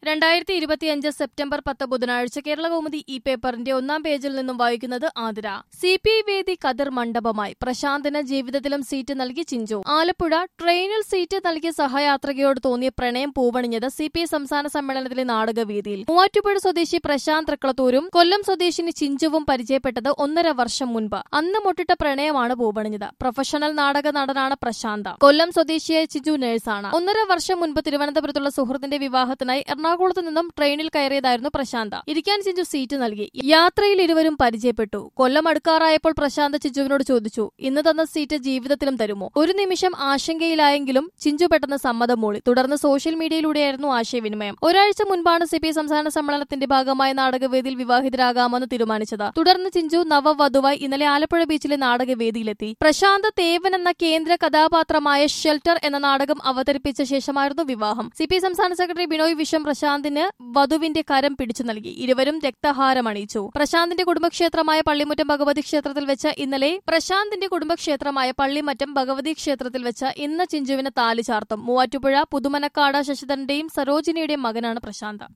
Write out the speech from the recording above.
രണ്ടായിരത്തി ഇരുപത്തിയഞ്ച് സെപ്റ്റംബർ പത്ത് ബുധനാഴ്ച കേരള കൗമുദി ഈ പേപ്പറിന്റെ ഒന്നാം പേജിൽ നിന്നും വായിക്കുന്നത് ആതിര സി പി ഐ വേദി കതിർ മണ്ഡപമായി പ്രശാന്തിന് ജീവിതത്തിലും സീറ്റ് നൽകി ചിഞ്ചു ആലപ്പുഴ ട്രെയിനിൽ സീറ്റ് നൽകിയ സഹയാത്രികയോട് തോന്നിയ പ്രണയം പൂവണിഞ്ഞത് സി പി ഐ സംസ്ഥാന സമ്മേളനത്തിലെ നാടകവേദിയിൽ മൂവാറ്റുപുഴ സ്വദേശി പ്രശാന്ത് തൃക്കളത്തൂരും കൊല്ലം സ്വദേശിനി ചിഞ്ചുവും പരിചയപ്പെട്ടത് ഒന്നര വർഷം മുൻപ് അന്ന് മുട്ടിട്ട പ്രണയമാണ് പൂവണിഞ്ഞത് പ്രൊഫഷണൽ നാടക നടനാണ് പ്രശാന്ത് കൊല്ലം സ്വദേശിയായ ചിഞ്ചു നഴ്സാണ് ഒന്നര വർഷം മുൻപ് തിരുവനന്തപുരത്തുള്ള സുഹൃത്തിന്റെ വിവാഹത്തിനായി എറണാകുളത്ത് നിന്നും ട്രെയിനിൽ കയറിയതായിരുന്നു പ്രശാന്ത് ഇരിക്കാൻ ചിഞ്ചു സീറ്റ് നൽകി യാത്രയിൽ ഇരുവരും പരിചയപ്പെട്ടു കൊല്ലം അടുക്കാറായപ്പോൾ പ്രശാന്ത് ചിഞ്ചുവിനോട് ചോദിച്ചു ഇന്ന് തന്ന സീറ്റ് ജീവിതത്തിലും തരുമോ ഒരു നിമിഷം ആശങ്കയിലായെങ്കിലും ചിഞ്ചു പെട്ടെന്ന് സമ്മതം മൂളി തുടർന്ന് സോഷ്യൽ മീഡിയയിലൂടെയായിരുന്നു ആശയവിനിമയം ഒരാഴ്ച മുൻപാണ് സി പി സംസ്ഥാന സമ്മേളനത്തിന്റെ ഭാഗമായ നാടകവേദിയിൽ വിവാഹിതരാകാമെന്ന് തീരുമാനിച്ചത് തുടർന്ന് ചിഞ്ചു നവവധുവായി ഇന്നലെ ആലപ്പുഴ ബീച്ചിലെ നാടകവേദിയിലെത്തി പ്രശാന്ത് തേവൻ എന്ന കേന്ദ്ര കഥാപാത്രമായ ഷെൽട്ടർ എന്ന നാടകം അവതരിപ്പിച്ച ശേഷമായിരുന്നു വിവാഹം സി പി സംസ്ഥാന സെക്രട്ടറി ബിനോയ് വിശ്വം പ്രശാന്തിന് വധുവിന്റെ കരം പിടിച്ചു നൽകി ഇരുവരും രക്തഹാരം അണിയിച്ചു പ്രശാന്തിന്റെ കുടുംബക്ഷേത്രമായ പള്ളിമുറ്റം ഭഗവതി ക്ഷേത്രത്തിൽ വെച്ച് ഇന്നലെ പ്രശാന്തിന്റെ കുടുംബക്ഷേത്രമായ പള്ളിമറ്റം ഭഗവതി ക്ഷേത്രത്തിൽ വെച്ച് ഇന്ന് ചിഞ്ചുവിന് താലി ചാർത്തും മൂവാറ്റുപുഴ പുതുമനക്കാട് ശശിധരന്റെയും സരോജിനിയുടെയും മകനാണ് പ്രശാന്ത്